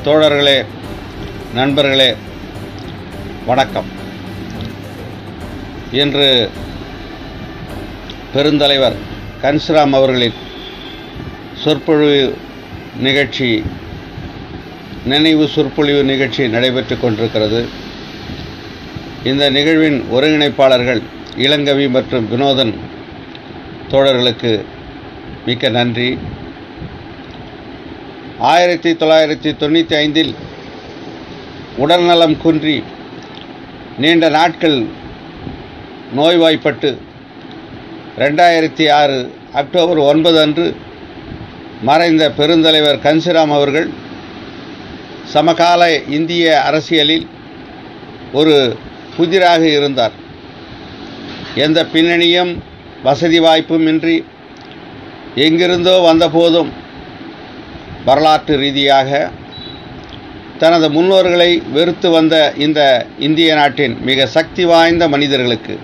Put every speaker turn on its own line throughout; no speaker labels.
தோழர்களே நண்பர்களே வணக்கம் இன்று பெருந்தலைவர் கன்ஸ்ராம் அவர்களின் சொற்பொழிவு நிகழ்ச்சி நினைவு சொற்பொழிவு நிகழ்ச்சி நடைபெற்று கொண்டிருக்கிறது இந்த நிகழ்வின் ஒருங்கிணைப்பாளர்கள் இளங்கவி மற்றும் வினோதன் தோழர்களுக்கு மிக்க நன்றி ஆயிரத்தி தொள்ளாயிரத்தி தொண்ணூற்றி ஐந்தில் உடல்நலம் குன்றி நீண்ட நாட்கள் நோய்வாய்ப்பட்டு ரெண்டாயிரத்தி ஆறு அக்டோபர் ஒன்பது அன்று மறைந்த பெருந்தலைவர் கன்சிராம் அவர்கள் சமகால இந்திய அரசியலில் ஒரு புதிராக இருந்தார் எந்த பின்னணியும் வசதி வாய்ப்பும் இன்றி எங்கிருந்தோ வந்தபோதும் வரலாற்று ரீதியாக தனது முன்னோர்களை வெறுத்து வந்த இந்த இந்திய நாட்டின் மிக சக்தி வாய்ந்த மனிதர்களுக்கு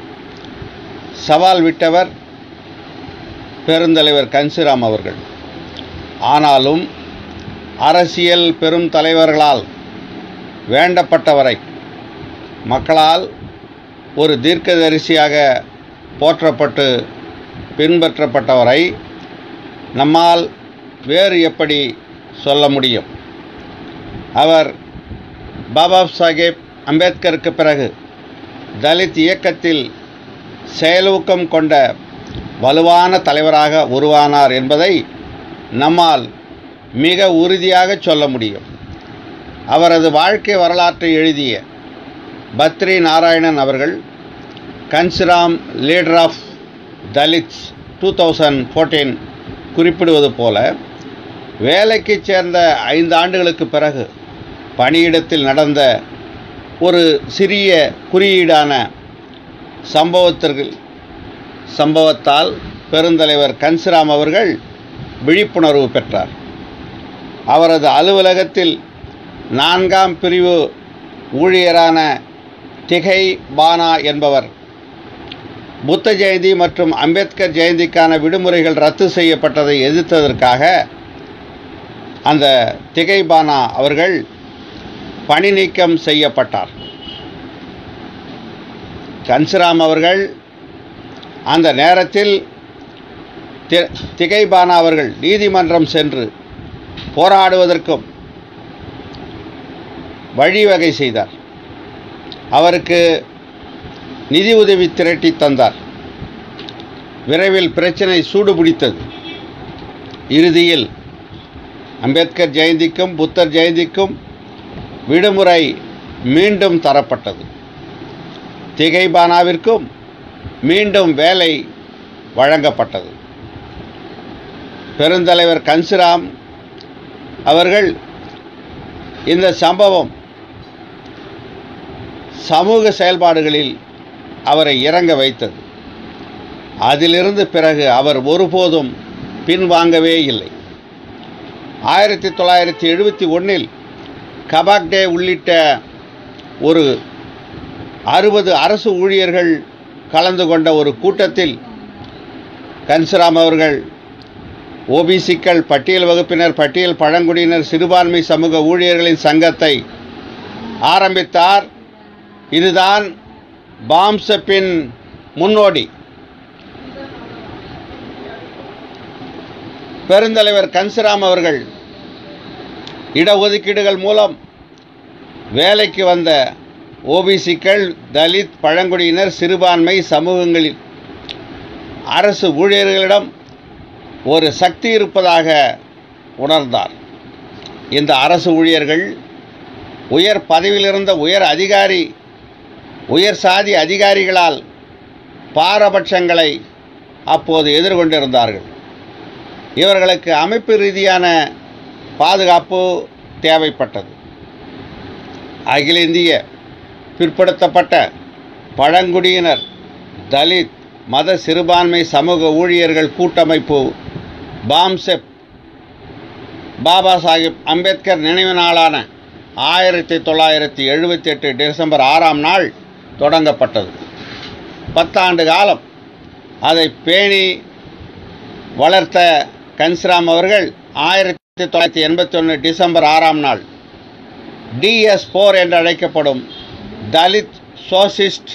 சவால் விட்டவர் பெருந்தலைவர் கன்சிராம் அவர்கள் ஆனாலும் அரசியல் பெரும் தலைவர்களால் வேண்டப்பட்டவரை மக்களால் ஒரு தீர்க்கதரிசியாக போற்றப்பட்டு பின்பற்றப்பட்டவரை நம்மால் வேறு எப்படி சொல்ல முடியும் அவர் பாபா சாஹேப் அம்பேத்கருக்கு பிறகு தலித் இயக்கத்தில் செயலூக்கம் கொண்ட வலுவான தலைவராக உருவானார் என்பதை நம்மால் மிக உறுதியாக சொல்ல முடியும் அவரது வாழ்க்கை வரலாற்றை எழுதிய பத்ரி நாராயணன் அவர்கள் Kanshiram leader of Dalits two thousand fourteen குறிப்பிடுவது போல வேலைக்கு சேர்ந்த ஐந்து ஆண்டுகளுக்கு பிறகு பணியிடத்தில் நடந்த ஒரு சிறிய குறியீடான சம்பவத்திற்கு சம்பவத்தால் பெருந்தலைவர் கன்சிராம் அவர்கள் விழிப்புணர்வு பெற்றார் அவரது அலுவலகத்தில் நான்காம் பிரிவு ஊழியரான திகை பானா என்பவர் புத்த ஜெயந்தி மற்றும் அம்பேத்கர் ஜெயந்திக்கான விடுமுறைகள் ரத்து செய்யப்பட்டதை எதிர்த்ததற்காக அந்த திகை பானா அவர்கள் பணி நீக்கம் செய்யப்பட்டார் கன்சிராம் அவர்கள் அந்த நேரத்தில் தி- திகை பானா அவர்கள் நீதிமன்றம் சென்று போராடுவதற்கும் வழிவகை செய்தார் அவருக்கு நிதி உதவி திரட்டி தந்தார் விரைவில் பிரச்சனை சூடு பிடித்தது இறுதியில் அம்பேத்கர் ஜெயந்திக்கும் புத்தர் ஜெயந்திக்கும் விடுமுறை மீண்டும் தரப்பட்டது திகைபானாவிற்கும் மீண்டும் வேலை வழங்கப்பட்டது பெருந்தலைவர் கன்சிராம் அவர்கள் இந்த சம்பவம் சமூக செயல்பாடுகளில் அவரை இறங்க வைத்தது அதிலிருந்து பிறகு அவர் ஒருபோதும் பின்வாங்கவே இல்லை ஆயிரத்தி தொள்ளாயிரத்தி எழுபத்தி ஒன்றில் கபாக்டே உள்ளிட்ட ஒரு அறுபது அரசு ஊழியர்கள் கலந்து கொண்ட ஒரு கூட்டத்தில் கன்சராம் அவர்கள் ஓபிசிக்கள் பட்டியல் வகுப்பினர் பட்டியல் பழங்குடியினர் சிறுபான்மை சமூக ஊழியர்களின் சங்கத்தை ஆரம்பித்தார் இதுதான் பாம்சப்பின் முன்னோடி பெருந்தலைவர் கன்சிராம் அவர்கள் இடஒதுக்கீடுகள் மூலம் வேலைக்கு வந்த ஓபிசிக்கள் தலித் பழங்குடியினர் சிறுபான்மை சமூகங்களில் அரசு ஊழியர்களிடம் ஒரு சக்தி இருப்பதாக உணர்ந்தார் இந்த அரசு ஊழியர்கள் உயர் பதவியில் இருந்த உயர் அதிகாரி உயர் சாதி அதிகாரிகளால் பாரபட்சங்களை அப்போது எதிர்கொண்டிருந்தார்கள் இவர்களுக்கு அமைப்பு ரீதியான பாதுகாப்பு தேவைப்பட்டது அகில இந்திய பிற்படுத்தப்பட்ட பழங்குடியினர் தலித் மத சிறுபான்மை சமூக ஊழியர்கள் கூட்டமைப்பு பாம்செப் பாபா சாஹிப் அம்பேத்கர் நினைவு நாளான ஆயிரத்தி தொள்ளாயிரத்தி எழுபத்தி எட்டு டிசம்பர் ஆறாம் நாள் தொடங்கப்பட்டது பத்தாண்டு காலம் அதை பேணி வளர்த்த கன்ஸ்ராம் அவர்கள் ஆயிரத்தி தொள்ளாயிரத்தி எண்பத்தி ஒன்று டிசம்பர் ஆறாம் நாள் டிஎஸ் போர் என்று அழைக்கப்படும் தலித் சோசிஸ்ட்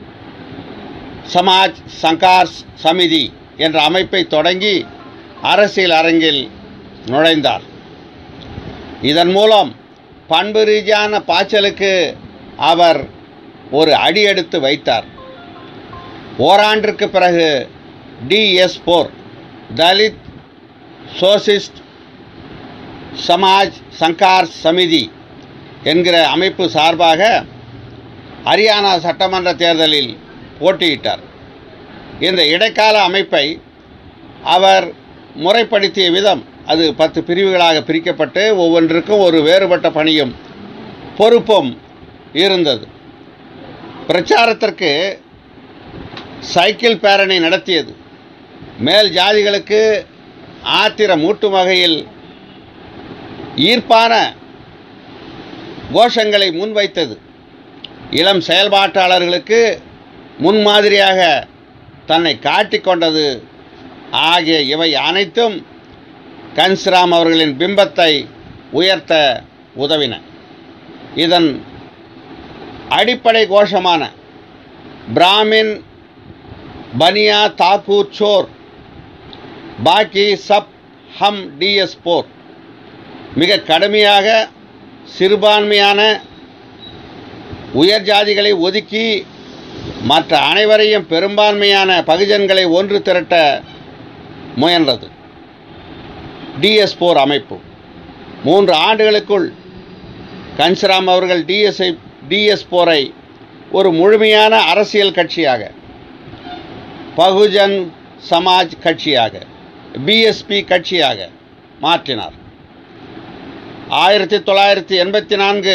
சமாஜ் சங்கார்ஸ் சமிதி என்ற அமைப்பை தொடங்கி அரசியல் அரங்கில் நுழைந்தார் இதன் மூலம் பண்பு ரீதியான பாய்ச்சலுக்கு அவர் ஒரு அடி எடுத்து வைத்தார் ஓராண்டிற்கு பிறகு டிஎஸ் போர் தலித் சோசிஸ்ட் சமாஜ் சங்கார் சமிதி என்கிற அமைப்பு சார்பாக ஹரியானா சட்டமன்ற தேர்தலில் போட்டியிட்டார் இந்த இடைக்கால அமைப்பை அவர் முறைப்படுத்திய விதம் அது பத்து பிரிவுகளாக பிரிக்கப்பட்டு ஒவ்வொன்றுக்கும் ஒரு வேறுபட்ட பணியும் பொறுப்பும் இருந்தது பிரச்சாரத்திற்கு சைக்கிள் பேரணி நடத்தியது மேல் ஜாதிகளுக்கு ஆத்திரம் மூட்டும் வகையில் ஈர்ப்பான கோஷங்களை முன்வைத்தது இளம் செயல்பாட்டாளர்களுக்கு முன்மாதிரியாக தன்னை காட்டிக்கொண்டது ஆகிய இவை அனைத்தும் கன்ஸ்ராம் அவர்களின் பிம்பத்தை உயர்த்த உதவின இதன் அடிப்படை கோஷமான பிராமின் பனியா தாக்கூர் சோர் பாக்கி சப் ஹம் டிஎஸ் போர் மிக கடுமையாக சிறுபான்மையான உயர் ஜாதிகளை ஒதுக்கி மற்ற அனைவரையும் பெரும்பான்மையான பகுஜன்களை ஒன்று திரட்ட முயன்றது டிஎஸ் போர் அமைப்பு மூன்று ஆண்டுகளுக்குள் கன்சராம் அவர்கள் டிஎஸ்ஐ டிஎஸ் போரை ஒரு முழுமையான அரசியல் கட்சியாக பகுஜன் சமாஜ் கட்சியாக பிஎஸ்பி கட்சியாக மாற்றினார் ஆயிரத்தி தொள்ளாயிரத்தி எண்பத்தி நான்கு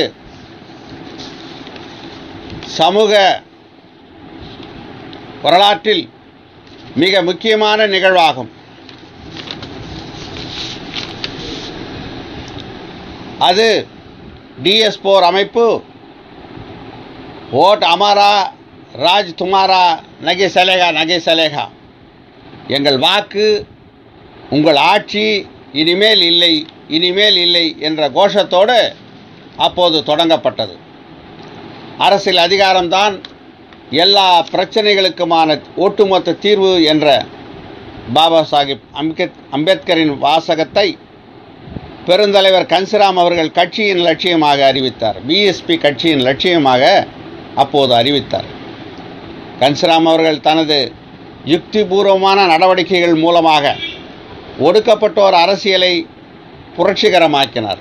சமூக வரலாற்றில் மிக முக்கியமான நிகழ்வாகும் அது டிஎஸ் போர் அமைப்பு ஓட் அமாரா ராஜ் துமாரா நகை சலேகா நகை சலேகா எங்கள் வாக்கு உங்கள் ஆட்சி இனிமேல் இல்லை இனிமேல் இல்லை என்ற கோஷத்தோடு அப்போது தொடங்கப்பட்டது அரசியல் அதிகாரம்தான் எல்லா பிரச்சனைகளுக்குமான ஒட்டுமொத்த தீர்வு என்ற பாபா சாஹிப் அம்பேத் அம்பேத்கரின் வாசகத்தை பெருந்தலைவர் கன்சிராம் அவர்கள் கட்சியின் லட்சியமாக அறிவித்தார் பிஎஸ்பி கட்சியின் லட்சியமாக அப்போது அறிவித்தார் கன்சிராம் அவர்கள் தனது யுக்திபூர்வமான நடவடிக்கைகள் மூலமாக ஒடுக்கப்பட்டோர் அரசியலை புரட்சிகரமாக்கினார்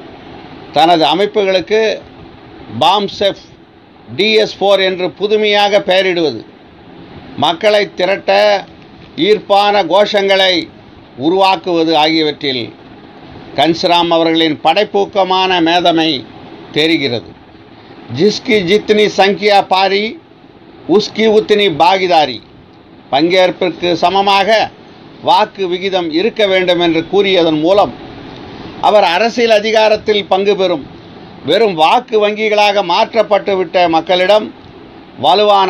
தனது அமைப்புகளுக்கு பாம் செஃப் டிஎஸ் ஃபோர் என்று புதுமையாக பெயரிடுவது மக்களை திரட்ட ஈர்ப்பான கோஷங்களை உருவாக்குவது ஆகியவற்றில் கன்ஸ்ராம் அவர்களின் படைப்பூக்கமான மேதமை தெரிகிறது ஜிஸ்கி ஜித்னி சங்கியா பாரி உஸ்கி உத்தினி பாகிதாரி பங்கேற்பிற்கு சமமாக வாக்கு விகிதம் இருக்க வேண்டும் என்று கூறியதன் மூலம் அவர் அரசியல் அதிகாரத்தில் பங்கு பெறும் வெறும் வாக்கு வங்கிகளாக மாற்றப்பட்டுவிட்ட மக்களிடம் வலுவான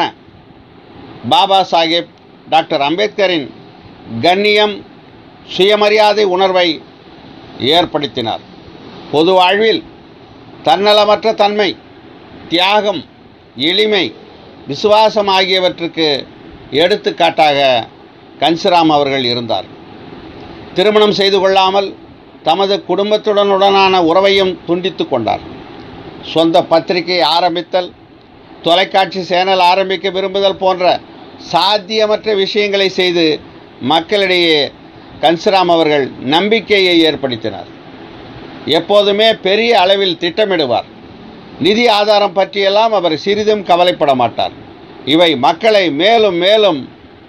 பாபா சாஹேப் டாக்டர் அம்பேத்கரின் கண்ணியம் சுயமரியாதை உணர்வை ஏற்படுத்தினார் பொது வாழ்வில் தன்னலமற்ற தன்மை தியாகம் எளிமை விசுவாசம் ஆகியவற்றுக்கு எடுத்துக்காட்டாக கன்சிராம் அவர்கள் இருந்தார் திருமணம் செய்து கொள்ளாமல் தமது குடும்பத்துடனுடனான உறவையும் துண்டித்து கொண்டார் சொந்த பத்திரிகை ஆரம்பித்தல் தொலைக்காட்சி சேனல் ஆரம்பிக்க விரும்புதல் போன்ற சாத்தியமற்ற விஷயங்களை செய்து மக்களிடையே கன்சிராம் அவர்கள் நம்பிக்கையை ஏற்படுத்தினார் எப்போதுமே பெரிய அளவில் திட்டமிடுவார் நிதி ஆதாரம் பற்றியெல்லாம் அவர் சிறிதும் கவலைப்பட மாட்டார் இவை மக்களை மேலும் மேலும்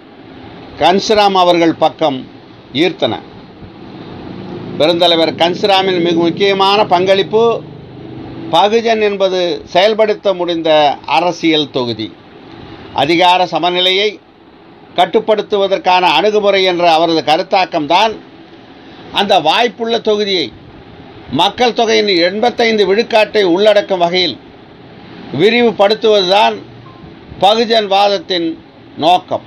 கன்சிராம் அவர்கள் பக்கம் ஈர்த்தன பெருந்தலைவர் கன்சிராமின் மிக முக்கியமான பங்களிப்பு பகுஜன் என்பது செயல்படுத்த முடிந்த அரசியல் தொகுதி அதிகார சமநிலையை கட்டுப்படுத்துவதற்கான அணுகுமுறை என்ற அவரது கருத்தாக்கம்தான் அந்த வாய்ப்புள்ள தொகுதியை மக்கள் தொகையின் எண்பத்தைந்து விழுக்காட்டை உள்ளடக்கும் வகையில் விரிவுபடுத்துவதுதான் பகுஜன் வாதத்தின் நோக்கம்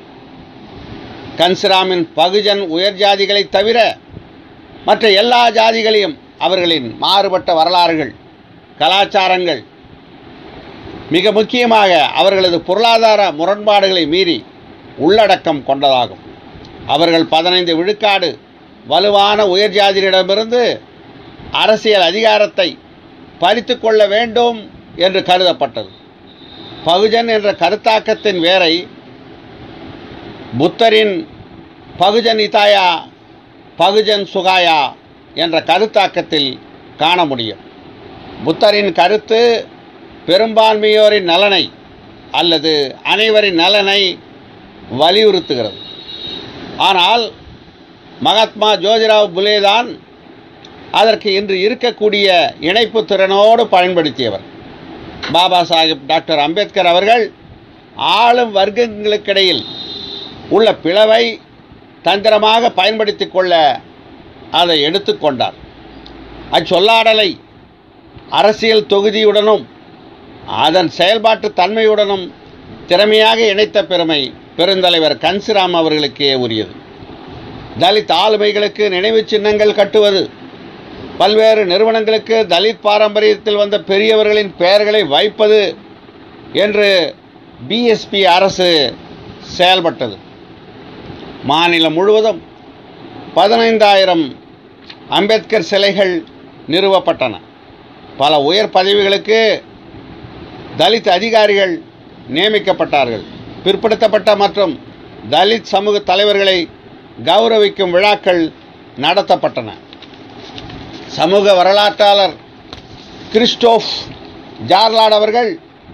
கன்சிராமின் பகுஜன் உயர் ஜாதிகளை தவிர மற்ற எல்லா ஜாதிகளையும் அவர்களின் மாறுபட்ட வரலாறுகள் கலாச்சாரங்கள் மிக முக்கியமாக அவர்களது பொருளாதார முரண்பாடுகளை மீறி உள்ளடக்கம் கொண்டதாகும் அவர்கள் பதினைந்து விழுக்காடு வலுவான உயர் ஜாதியிடமிருந்து அரசியல் அதிகாரத்தை பறித்து கொள்ள வேண்டும் என்று கருதப்பட்டது பகுஜன் என்ற கருத்தாக்கத்தின் வேரை புத்தரின் பகுஜன் இதாயா பகுஜன் சுகாயா என்ற கருத்தாக்கத்தில் காண முடியும் புத்தரின் கருத்து பெரும்பான்மையோரின் நலனை அல்லது அனைவரின் நலனை வலியுறுத்துகிறது ஆனால் மகாத்மா ஜோதிராவ் புலேதான் அதற்கு இன்று இருக்கக்கூடிய இணைப்பு திறனோடு பயன்படுத்தியவர் பாபா சாஹிப் டாக்டர் அம்பேத்கர் அவர்கள் ஆளும் வர்க்கங்களுக்கிடையில் உள்ள பிளவை தந்திரமாக பயன்படுத்தி கொள்ள அதை எடுத்துக்கொண்டார் அச்சொல்லாடலை அரசியல் தொகுதியுடனும் அதன் செயல்பாட்டு தன்மையுடனும் திறமையாக இணைத்த பெருமை பெருந்தலைவர் கன்சிராம் அவர்களுக்கே உரியது தலித் ஆளுமைகளுக்கு நினைவு சின்னங்கள் கட்டுவது பல்வேறு நிறுவனங்களுக்கு தலித் பாரம்பரியத்தில் வந்த பெரியவர்களின் பெயர்களை வைப்பது என்று பிஎஸ்பி அரசு செயல்பட்டது மாநிலம் முழுவதும் பதினைந்தாயிரம் அம்பேத்கர் சிலைகள் நிறுவப்பட்டன பல உயர் பதவிகளுக்கு தலித் அதிகாரிகள் நியமிக்கப்பட்டார்கள் பிற்படுத்தப்பட்ட மற்றும் தலித் சமூக தலைவர்களை கௌரவிக்கும் விழாக்கள் நடத்தப்பட்டன சமூக வரலாற்றாளர் கிறிஸ்டோஃப் ஜார்லாட் அவர்கள்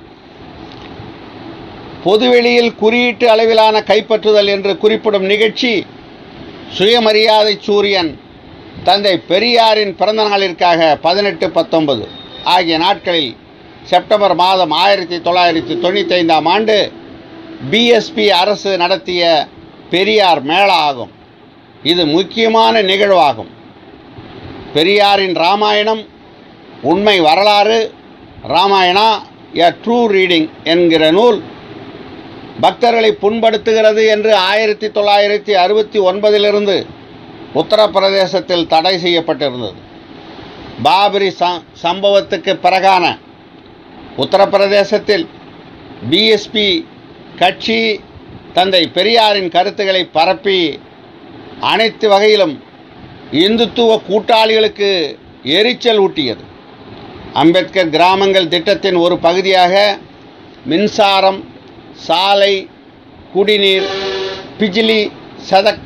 பொதுவெளியில் குறியீட்டு அளவிலான கைப்பற்றுதல் என்று குறிப்பிடும் நிகழ்ச்சி சுயமரியாதை சூரியன் தந்தை பெரியாரின் பிறந்த நாளிற்காக பதினெட்டு பத்தொன்பது ஆகிய நாட்களில் செப்டம்பர் மாதம் ஆயிரத்தி தொள்ளாயிரத்தி தொண்ணூற்றி ஐந்தாம் ஆண்டு பிஎஸ்பி அரசு நடத்திய பெரியார் மேளா ஆகும் இது முக்கியமான நிகழ்வாகும் பெரியாரின் ராமாயணம் உண்மை வரலாறு ராமாயணா எ ட்ரூ ரீடிங் என்கிற நூல் பக்தர்களை புண்படுத்துகிறது என்று ஆயிரத்தி தொள்ளாயிரத்தி அறுபத்தி ஒன்பதிலிருந்து உத்தரப்பிரதேசத்தில் தடை செய்யப்பட்டிருந்தது பாபரி ச- சம்பவத்துக்கு பிறகான உத்தரப்பிரதேசத்தில் பிஎஸ்பி கட்சி தந்தை பெரியாரின் கருத்துக்களை பரப்பி அனைத்து வகையிலும் இந்துத்துவ கூட்டாளிகளுக்கு எரிச்சல் ஊட்டியது அம்பேத்கர் கிராமங்கள் திட்டத்தின் ஒரு பகுதியாக மின்சாரம் சாலை குடிநீர் பிஜிலி சதக்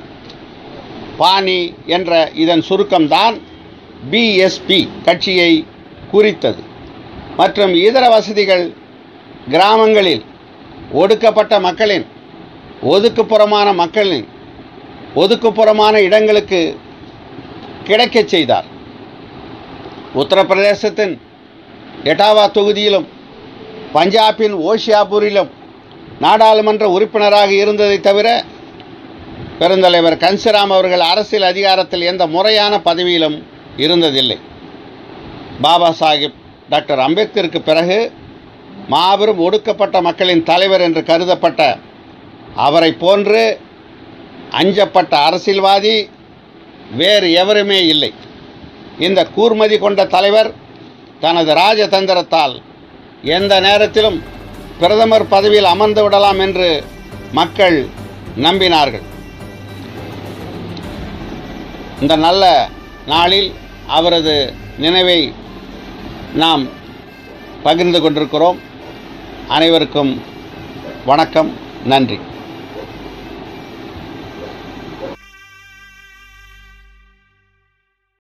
பாணி என்ற இதன் சுருக்கம்தான் பிஎஸ்பி கட்சியை குறித்தது மற்றும் இதர வசதிகள் கிராமங்களில் ஒடுக்கப்பட்ட மக்களின் ஒதுக்குப்புறமான மக்களின் ஒதுக்குப்புறமான இடங்களுக்கு கிடைக்கச் செய்தார் உத்தரப்பிரதேசத்தின் எட்டாவா தொகுதியிலும் பஞ்சாபின் ஓஷியாபூரிலும் நாடாளுமன்ற உறுப்பினராக இருந்ததை தவிர பெருந்தலைவர் கன்சிராம் அவர்கள் அரசியல் அதிகாரத்தில் எந்த முறையான பதவியிலும் இருந்ததில்லை பாபா சாஹிப் டாக்டர் அம்பேத்கருக்கு பிறகு மாபெரும் ஒடுக்கப்பட்ட மக்களின் தலைவர் என்று கருதப்பட்ட அவரை போன்று அஞ்சப்பட்ட அரசியல்வாதி வேறு எவருமே இல்லை இந்த கூர்மதி கொண்ட தலைவர் தனது ராஜதந்திரத்தால் எந்த நேரத்திலும் பிரதமர் பதவியில் அமர்ந்து விடலாம் என்று மக்கள் நம்பினார்கள் இந்த நல்ல நாளில் அவரது நினைவை நாம் பகிர்ந்து கொண்டிருக்கிறோம் அனைவருக்கும் வணக்கம் நன்றி